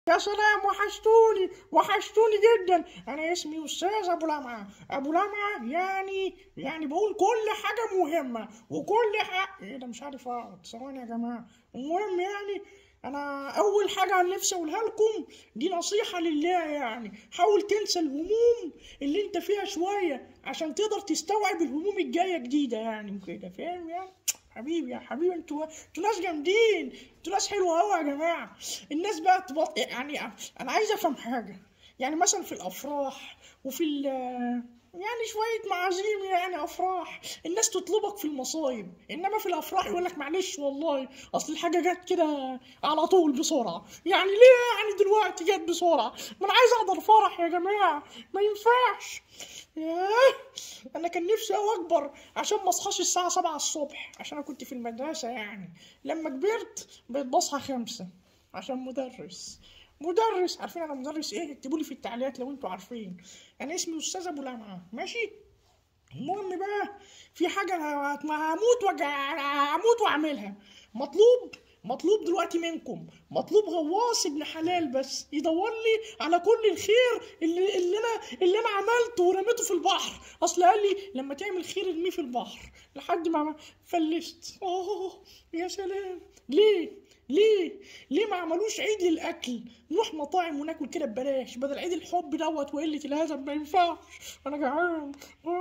يا سلام وحشتوني وحشتوني جدا انا اسمي استاذ ابو لمعه ابو لمعه يعني يعني بقول كل حاجه مهمه وكل حاجه ايه ده مش عارف اقعد ثواني يا جماعه المهم يعني انا اول حاجه عن نفسي اقولها لكم دي نصيحه لله يعني حاول تنسى الهموم اللي انت فيها شويه عشان تقدر تستوعب الهموم الجايه جديده يعني وكده فاهم يعني حبيبي يا حبيبي انتوا انتوا ناس جامدين انتوا ناس حلوه قوي يا جماعه الناس بقى تبط... يعني انا عايز افهم حاجه يعني مثلا في الافراح وفي ال يعني شوية معازيم يعني أفراح الناس تطلبك في المصايب إنما في الأفراح يقول لك معلش والله أصل الحاجة جت كده على طول بسرعة يعني ليه يعني دلوقتي جت بسرعة ما أنا عايز أحضر فرح يا جماعة ما ينفعش ياه أنا كان نفسي أوي أكبر عشان ما أصحاش الساعة سبعة الصبح عشان أنا كنت في المدرسة يعني لما كبرت بقيت بصحى خمسة عشان مدرس مدرس عارفين انا مدرس ايه اكتبوا لي في التعليقات لو انتوا عارفين انا اسمي استاذ ابو لمعه ماشي المهم بقى في حاجه هموت وجع هموت واعملها مطلوب مطلوب دلوقتي منكم مطلوب غواص ابن حلال بس يدور لي على كل الخير اللي اللي انا اللي انا عملته ورميته في البحر اصل قال لي لما تعمل خير ارميه في البحر لحد ما فلست اوه يا سلام ليه ليه؟ ليه ما عملوش عيد للأكل؟ نروح مطاعم وناكل كده ببلاش بدل عيد الحب دوت وقلة الهدف ما ينفعش أنا جعان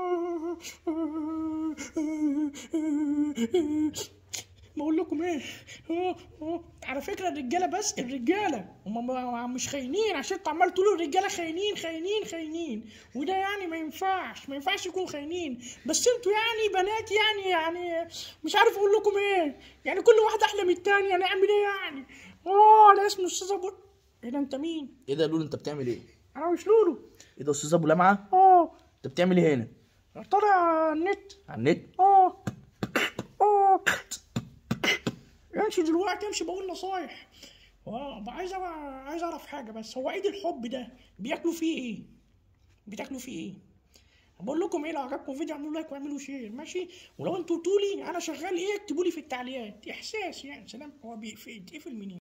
بقول لكم ايه على فكره الرجاله بس الرجاله هم مش خاينين عشان انتوا عمال تقولوا الرجاله خاينين خاينين خاينين وده يعني ما ينفعش ما ينفعش يكونوا خاينين بس انتوا يعني بنات يعني يعني مش عارف اقول لكم ايه يعني كل واحده احلى من التانيه نعمل ايه يعني اه انا اسمي استاذ ابو ايه ده انت مين؟ ايه ده لولو انت بتعمل ايه؟ انا مش لولو ايه ده استاذ ابو لمعه؟ اه انت بتعمل ايه هنا؟ طالع على النت على النت؟ اه اه امشي دلوقتي امشي بقول نصايح عايز عايز اعرف حاجه بس هو عيد الحب ده بياكلوا فيه ايه بتاكلوا فيه ايه بقول لكم ايه لو عجبكم الفيديو اعملوا لايك واعملوا شير ماشي ولو انتوا قلتوا لي انا شغال ايه اكتبوا لي في التعليقات احساس يعني سلام هو بيقفل منين